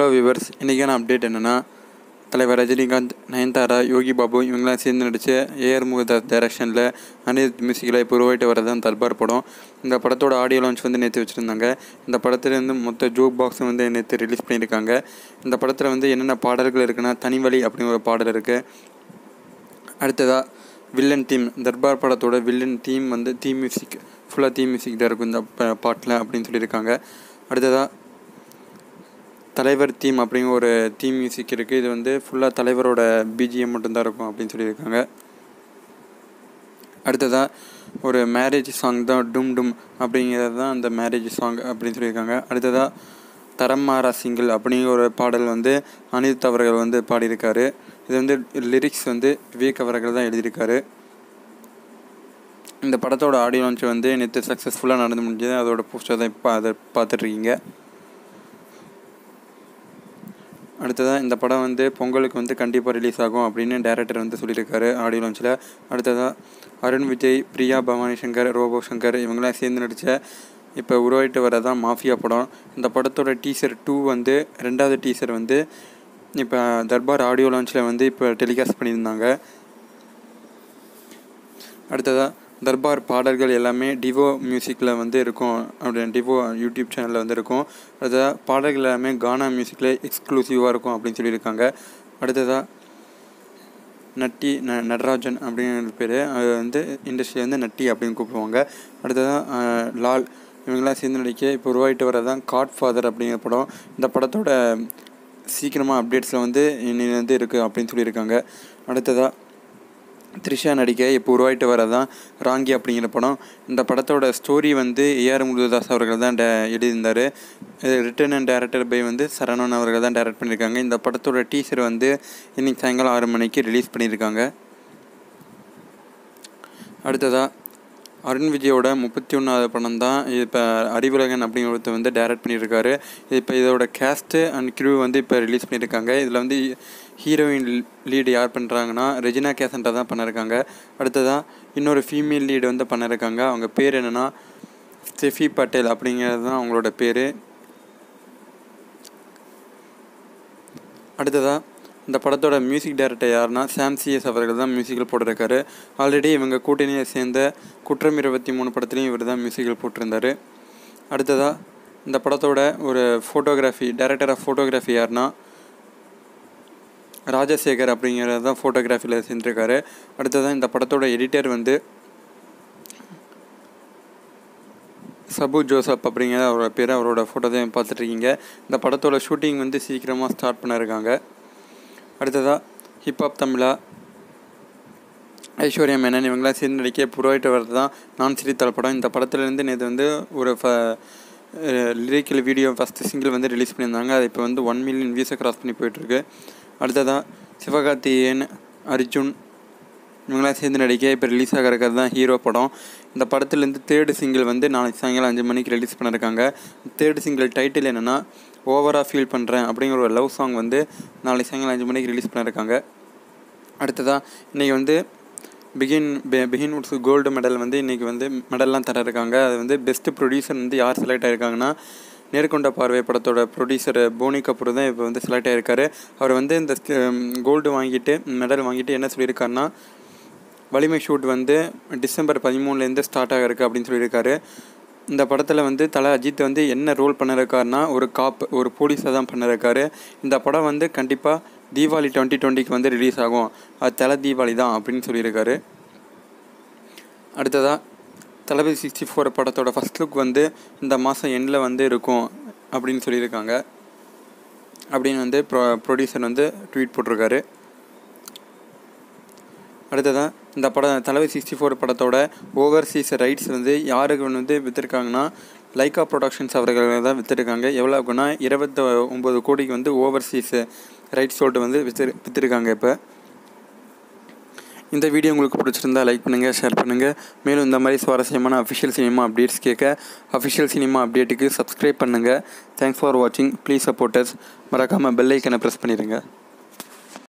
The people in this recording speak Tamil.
ஹலோ வியூவர்ஸ் இன்றைக்கான அப்டேட் என்னென்னா தலைவர் ரஜினிகாந்த் நயன்தாரா யோகி பாபு இவங்களாம் சேர்ந்து நடித்த ஏஆர் முகதாஸ் டைரக்ஷனில் அனிருத் மியூசிக்கில் இப்போ உருவாயிட்டு வரதான் தர்பார் படம் இந்த படத்தோட ஆடியோ லான்ச் வந்து நேற்று வச்சுருந்தாங்க இந்த படத்துலேருந்து மொத்த ஜோக் பாக்ஸும் வந்து நேற்று ரிலீஸ் பண்ணியிருக்காங்க இந்த படத்தில் வந்து என்னென்ன பாடல்கள் இருக்குன்னா தனிவழி அப்படிங்கிற ஒரு பாடல் இருக்குது அடுத்ததாக வில்லன் தீம் தர்பார் படத்தோட வில்லன் தீம் வந்து தீம் மியூசிக் ஃபுல்லாக தீம் மியூசிக் தான் இருக்கும் இந்த ப- பாட்டில் அப்படின்னு சொல்லியிருக்காங்க அடுத்ததாக தலைவர் தீம் அப்படிங்கிற ஒரு தீம் மியூசிக் இருக்குது இது வந்து ஃபுல்லாக தலைவரோட பிஜிஎம் மட்டும்தான் இருக்கும் அப்படின்னு சொல்லியிருக்காங்க அடுத்ததாக ஒரு மேரேஜ் சாங் தான் டும் டும் அப்படிங்கிறது தான் அந்த மேரேஜ் சாங் அப்படின்னு சொல்லியிருக்காங்க அடுத்ததாக தரம் மாறா சிங்கிள் அப்படிங்கிற ஒரு பாடல் வந்து அனிருத் அவர்கள் வந்து பாடியிருக்காரு இது வந்து லிரிக்ஸ் வந்து விவேக் அவர்கள் தான் எழுதியிருக்காரு இந்த படத்தோட ஆடியோ லான்ச் வந்து நேற்று சக்ஸஸ்ஃபுல்லாக நடந்து முடிஞ்சது அதோட போஸ்டர் தான் இப்போ அதை பார்த்துட்ருக்கீங்க அடுத்ததாக இந்த படம் வந்து பொங்கலுக்கு வந்து கண்டிப்பாக ரிலீஸ் ஆகும் அப்படின்னு டேரக்டர் வந்து சொல்லியிருக்காரு ஆடியோ லான்ச்சில் அடுத்ததாக அருண் விஜய் பிரியா பவானி சங்கர் ரோபோ சங்கர் இவங்களாம் சேர்ந்து நடித்த இப்போ உருவாயிட்டு வரதான் மாஃபியா படம் இந்த படத்தோட டீசர் டூ வந்து ரெண்டாவது டீசர் வந்து இப்போ தர்பார் ஆடியோ லான்ச்சில் வந்து இப்போ டெலிகாஸ்ட் பண்ணியிருந்தாங்க அடுத்ததாக தர்பார் பாடல்கள் எல்லாமே டிவோ மியூசிக்கில் வந்து இருக்கும் அப்படின்னு டிவோ யூடியூப் சேனலில் வந்து இருக்கும் அடுத்ததாக பாடல்கள் எல்லாமே கானா மியூசிக்கில் எக்ஸ்க்ளூசிவாக இருக்கும் அப்படின்னு சொல்லியிருக்காங்க அடுத்ததாக நட்டி ந நடராஜன் அப்படிங்கிற பேர் அது வந்து இண்டஸ்ட்ரியில் வந்து நட்டி அப்படின்னு கூப்பிடுவாங்க அடுத்ததாக லால் இவங்கெல்லாம் சேர்ந்து நடிக்க இப்போ உருவாயிட்டு வரதான் காட் ஃபாதர் அப்படிங்கிற படம் இந்த படத்தோட சீக்கிரமாக அப்டேட்ஸில் வந்து இன்னி வந்து இருக்குது அப்படின்னு சொல்லியிருக்காங்க அடுத்ததாக த்ரிஷா நடிக்க இப்போ உருவாயிட்டு வரதான் ராங்கி அப்படிங்கிற படம் இந்த படத்தோட ஸ்டோரி வந்து ஏஆர் முருகதாஸ் அவர்கள் தான் டே எழுதியிருந்தார் இது ரிட்டன் அண்ட் டேரக்டர் பை வந்து சரவணன் அவர்கள் தான் டைரக்ட் பண்ணியிருக்காங்க இந்த படத்தோட டீசர் வந்து இன்னைக்கு சாயங்காலம் ஆறு மணிக்கு ரிலீஸ் பண்ணியிருக்காங்க அடுத்ததாக அருண் விஜயோட முப்பத்தி ஒன்றாவது படம் தான் இப்போ அறிவுலகன் அப்படிங்கிற ஒருத்தர் வந்து டைரக்ட் பண்ணியிருக்காரு இப்போ இதோட கேஸ்ட்டு அண்ட் க்ரூ வந்து இப்போ ரிலீஸ் பண்ணியிருக்காங்க இதில் வந்து ஹீரோயின் லீடு யார் பண்ணுறாங்கன்னா ரெஜினா கேசண்டா தான் பண்ணியிருக்காங்க அடுத்ததாக இன்னொரு ஃபீமேல் லீடு வந்து பண்ணியிருக்காங்க அவங்க பேர் என்னென்னா ஸ்டெஃபி பட்டேல் அப்படிங்கிறது தான் அவங்களோட பேர் அடுத்ததாக இந்த படத்தோட மியூசிக் டைரக்டர் யாருன்னா சாம் சிஎஸ் அவர்கள் தான் மியூசிக்கல் போட்டிருக்காரு ஆல்ரெடி இவங்க கூட்டணியை சேர்ந்த குற்றம் இருபத்தி மூணு படத்துலையும் இவர் தான் மியூசிக்கல் போட்டிருந்தாரு அடுத்ததாக இந்த படத்தோட ஒரு ஃபோட்டோகிராஃபி டைரக்டர் ஆஃப் ஃபோட்டோகிராஃபி யாருன்னா ராஜசேகர் அப்படிங்கிறது தான் ஃபோட்டோகிராஃபியில் செஞ்சுருக்காரு அடுத்ததாக இந்த படத்தோட எடிட்டர் வந்து சபு ஜோசப் அப்படிங்கிற அவரோட பேர் அவரோட ஃபோட்டோ தான் பார்த்துட்ருக்கீங்க இந்த படத்தோட ஷூட்டிங் வந்து சீக்கிரமாக ஸ்டார்ட் பண்ணியிருக்காங்க அடுத்ததாக ஹிப்ஹாப் தமிழா ஐஸ்வர்யா மேனன் இவங்களாம் சேர்ந்து நடிக்க புரோயிட்டு வரது தான் நான் சிரித்தாள் படம் இந்த படத்துலேருந்து நேற்று வந்து ஒரு ஃப லிரிக்கல் வீடியோ ஃபஸ்ட்டு சிங்கிள் வந்து ரிலீஸ் பண்ணியிருந்தாங்க அது இப்போ வந்து ஒன் மில்லியன் வியூஸை கிராஸ் பண்ணி போயிட்டுருக்கு அடுத்ததாக சிவகார்த்திகேயன் அர்ஜுன் இவங்களாம் சேர்ந்து நடிக்க இப்போ ரிலீஸ் ஆக இருக்கிறது தான் ஹீரோ படம் இந்த படத்துலேருந்து தேர்டு சிங்கிள் வந்து நாளைக்கு சாயங்காலம் அஞ்சு மணிக்கு ரிலீஸ் பண்ணியிருக்காங்க தேர்டு சிங்கிள் டைட்டில் என்னென்னா ஓவராக ஃபீல் பண்ணுறேன் அப்படிங்கிற ஒரு லவ் சாங் வந்து நாளைக்கு சாயங்காலம் அஞ்சு மணிக்கு ரிலீஸ் பண்ணியிருக்காங்க அடுத்ததாக இன்றைக்கி வந்து பிகின் பிகின் உட்ஸ் கோல்டு மெடல் வந்து இன்றைக்கி வந்து மெடல்லாம் தர இருக்காங்க அது வந்து பெஸ்ட் ப்ரொடியூசர் வந்து யார் செலக்ட் ஆயிருக்காங்கன்னா நேர்கொண்ட பார்வை படத்தோட ப்ரொடியூசர் போனி கபூர் தான் இப்போ வந்து செலக்ட் ஆயிருக்காரு அவர் வந்து இந்த கோல்டு வாங்கிட்டு மெடல் வாங்கிட்டு என்ன சொல்லியிருக்காருன்னா வலிமை ஷூட் வந்து டிசம்பர் பதிமூணுலேருந்து ஸ்டார்ட் ஆகிருக்கு அப்படின்னு சொல்லியிருக்காரு இந்த படத்தில் வந்து தலை அஜித் வந்து என்ன ரோல் பண்ணிருக்காருன்னா ஒரு காப் ஒரு போலீஸாக தான் பண்ணிருக்காரு இந்த படம் வந்து கண்டிப்பாக தீபாவளி டுவெண்ட்டி டுவெண்ட்டிக்கு வந்து ரிலீஸ் ஆகும் அது தலை தீபாவளி தான் அப்படின்னு சொல்லியிருக்காரு அடுத்ததாக தளபதி சிக்ஸ்டி ஃபோர் படத்தோட ஃபஸ்ட் லுக் வந்து இந்த மாதம் எண்டில் வந்து இருக்கும் அப்படின்னு சொல்லியிருக்காங்க அப்படின்னு வந்து ப்ரொ ப்ரொடியூசர் வந்து ட்வீட் போட்டிருக்காரு அடுத்ததாக இந்த படம் தளபதி சிக்ஸ்டி ஃபோர் படத்தோட ஓவர்சீஸ் ரைட்ஸ் வந்து யாருக்கு வந்து விற்றுருக்காங்கன்னா லைக்கா ப்ரொடக்ஷன்ஸ் அவர்கள் தான் விற்றுருக்காங்க எவ்வளோ இருக்குன்னா இருபத்தி ஒம்பது கோடிக்கு வந்து ஓவர்சீஸ் ரைட்ஸ் சொல்லிட்டு வந்து விற்று விற்றுருக்காங்க இப்போ இந்த வீடியோ உங்களுக்கு பிடிச்சிருந்தா லைக் பண்ணுங்கள் ஷேர் பண்ணுங்கள் மேலும் இந்த மாதிரி சுவாரஸ்யமான அஃபிஷியல் சினிமா அப்டேட்ஸ் கேட்க அஃபிஷியல் சினிமா அப்டேட்டுக்கு சப்ஸ்கிரைப் பண்ணுங்கள் தேங்க்ஸ் ஃபார் வாட்சிங் ப்ளீஸ் சப்போர்ட்டர்ஸ் மறக்காமல் பெல் ஐக்கனை ப்ரெஸ் பண்ணிடுங்க